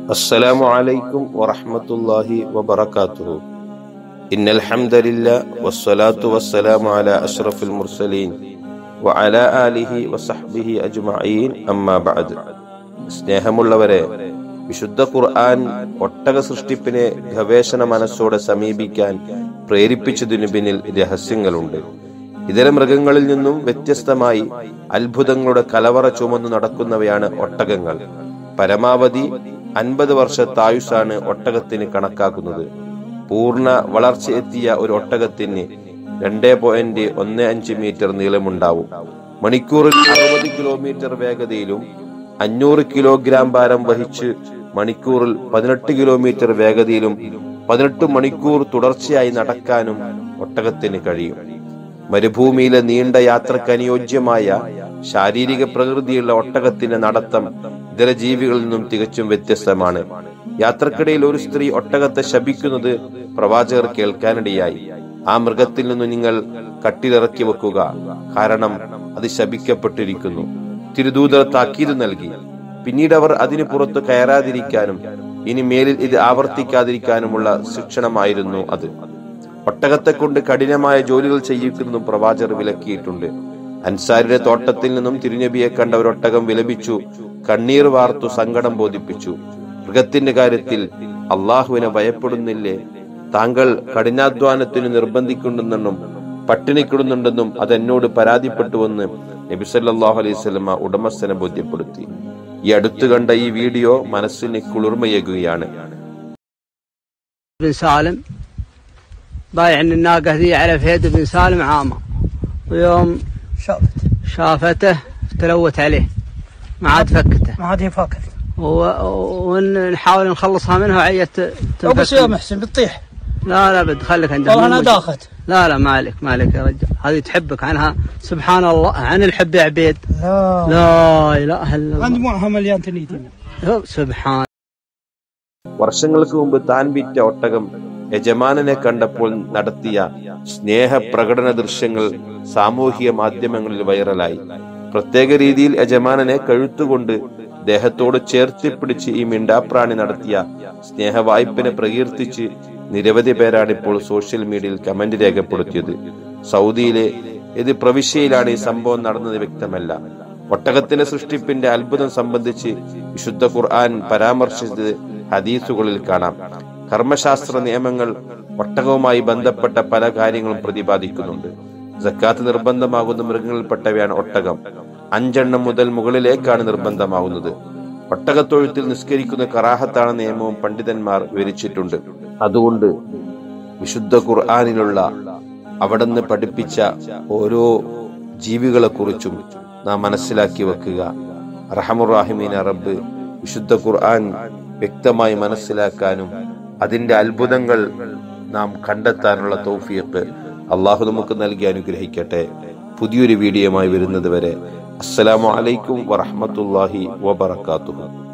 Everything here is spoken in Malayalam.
السلام عليكم ورحمة الله وبركاته إن الحمد لله والصلاة والسلام على أشرف المرسلين وعلى آله وصحبه أجمعين أما بعد സ്നേഹമുള്ളവരെ വിശുദ്ധ ഖുർആൻ ഒട്ടക സൃഷ്ടിപ്പിനെ ഗവേഷണ മനസ്സോടെ സമീപിക്കാൻ പ്രേരിപ്പിച്ചതിനു പിന്നിൽ രഹസ്യങ്ങളുണ്ട് ഇതര മൃഗങ്ങളിൽ നിന്നും വ്യത്യസ്തമായി അത്ഭുതങ്ങളുടെ കലവറ ചുമന്നു നടക്കുന്നവയാണ് ഒട്ടകങ്ങൾ പരമാവധി അൻപത് വർഷത്തായുസാണ് ഒട്ടകത്തിന് കണക്കാക്കുന്നത് പൂർണ്ണ വളർച്ച എത്തിയ ഒരു ഒട്ടകത്തിന് രണ്ടേ പോയിന്റ് ഒന്ന് അഞ്ച് മീറ്റർ നീളമുണ്ടാവും മണിക്കൂറിൽ അറുപത് കിലോമീറ്റർ വേഗതയിലും അഞ്ഞൂറ് കിലോഗ്രാം ഭാരം വഹിച്ച് മണിക്കൂറിൽ പതിനെട്ട് കിലോമീറ്റർ വേഗതയിലും പതിനെട്ട് മണിക്കൂർ തുടർച്ചയായി നടക്കാനും ഒട്ടകത്തിന് കഴിയും മരുഭൂമിയിലെ നീണ്ട യാത്രക്ക് അനുയോജ്യമായ ശാരീരിക പ്രകൃതിയുള്ള ഒട്ടകത്തിന്റെ നടത്തം ഇതര ജീവികളിൽ നിന്നും തികച്ചും വ്യത്യസ്തമാണ് യാത്രക്കിടയിൽ ഒരു സ്ത്രീ ഒട്ടകത്തെ ശപിക്കുന്നത് പ്രവാചകർ കേൾക്കാനിടയായി ആ മൃഗത്തിൽ നിന്ന് നിങ്ങൾ കട്ടിലിറക്കി വെക്കുക കാരണം അത് ശപിക്കപ്പെട്ടിരിക്കുന്നു തിരുദൂതർ താക്കീത് നൽകി പിന്നീട് അവർ അതിനു പുറത്തു കയറാതിരിക്കാനും ഇനി മേലിൽ ഇത് ആവർത്തിക്കാതിരിക്കാനുമുള്ള ശിക്ഷണമായിരുന്നു അത് ഒട്ടകത്തെ കൊണ്ട് കഠിനമായ ജോലികൾ ചെയ്യിക്കുന്നതും പ്രവാചകർ വിലക്കിയിട്ടുണ്ട് അൻസാരിയുടെ തോട്ടത്തിൽ നിന്നും തിരുനബിയെ കണ്ട ഒരു ഒട്ടകം വിലപിച്ചു കണ്ണീർ വാർത്തു സങ്കടം ബോധിപ്പിച്ചു മൃഗത്തിന്റെ കാര്യത്തിൽ അള്ളാഹുവിനെ ഭയപ്പെടുന്നില്ലേ താങ്കൾ കഠിനാധ്വാനത്തിന് നിർബന്ധിക്കുന്നുണ്ടെന്നും പട്ടിണിക്കിടുന്നുണ്ടെന്നും അത് എന്നോട് പരാതിപ്പെട്ടുവെന്ന് നബിസല്ലാഹു അലൈഹി സ്വലമ ഉടമസ്ഥനെ ബോധ്യപ്പെടുത്തി ഈ അടുത്തു കണ്ട ഈ വീഡിയോ മനസ്സിന് കുളിർമയേകുകയാണ് بن سالم بايع ان الناقة ذي على فهد بن سالم عامة ويوم شافت شافته تلوت عليه ما عاد فكته ما عاد يفكر و- ونحاول نخلصها منها وعيت لو بس يا محسن بتطيح لا لا بد خليك عندها والله مو انا مشكلة. داخت لا لا ما عليك ما عليك يا رجال هذه تحبك عنها سبحان الله عن الحب يا عبيد لا لا اله الا عند الله معها مليان تنيتين سبحان വർഷങ്ങൾക്ക് മുമ്പ് താൻ വിറ്റ ഒട്ടകം യജമാനനെ കണ്ടപ്പോൾ നടത്തിയ സ്നേഹ പ്രകടന ദൃശ്യങ്ങൾ സാമൂഹിക മാധ്യമങ്ങളിൽ വൈറലായി പ്രത്യേക രീതിയിൽ യജമാനനെ കഴുത്തുകൊണ്ട് ദേഹത്തോട് ചേർത്തി പിടിച്ച് ഈ മിണ്ടാപ്രാണി നടത്തിയ സ്നേഹവായ്പിനെ പ്രകീർത്തിച്ച് നിരവധി പേരാണ് ഇപ്പോൾ സോഷ്യൽ മീഡിയയിൽ കമന്റ് രേഖപ്പെടുത്തിയത് സൗദിയിലെ ഏത് പ്രവിശ്യയിലാണ് ഈ സംഭവം നടന്നത് വ്യക്തമല്ല ഒട്ടകത്തിന്റെ സൃഷ്ടിപ്പിന്റെ അത്ഭുതം സംബന്ധിച്ച് വിശുദ്ധ ഖുർആൻ പരാമർശിച്ചത് ഹദീസുകളിൽ കാണാം കർമ്മശാസ്ത്ര നിയമങ്ങൾ ഒട്ടകവുമായി ബന്ധപ്പെട്ട പല കാര്യങ്ങളും പ്രതിപാദിക്കുന്നുണ്ട് ജക്കാത്ത് നിർബന്ധമാകുന്ന മൃഗങ്ങളിൽപ്പെട്ടവയാണ് ഒട്ടകം അഞ്ചെണ്ണം മുതൽ മുകളിലേക്കാണ് നിർബന്ധമാകുന്നത് ഒട്ടകത്തൊഴുത്തിൽ നിസ്കരിക്കുന്ന കറാഹത്താണ് നിയമവും പണ്ഡിതന്മാർ വിവരിച്ചിട്ടുണ്ട് അതുകൊണ്ട് വിശുദ്ധ ഖുർആാനിലുള്ള അവിടുന്ന് പഠിപ്പിച്ച ഓരോ ജീവികളെ കുറിച്ചും നാം മനസ്സിലാക്കി വെക്കുക റഹമുറാഹിമീൻ റബ്ബ് വിശുദ്ധ ഖുർആൻ വ്യക്തമായി മനസ്സിലാക്കാനും അതിന്റെ അത്ഭുതങ്ങൾ നാം കണ്ടെത്താനുള്ള തൗഫീഖ് അള്ളാഹു നമുക്ക് നൽകി അനുഗ്രഹിക്കട്ടെ പുതിയൊരു വീഡിയോയുമായി വരുന്നത് വരെ അസ്സലാമു അലൈക്കും വറഹമത്തല്ലാഹി വബർക്കാത്തുഹു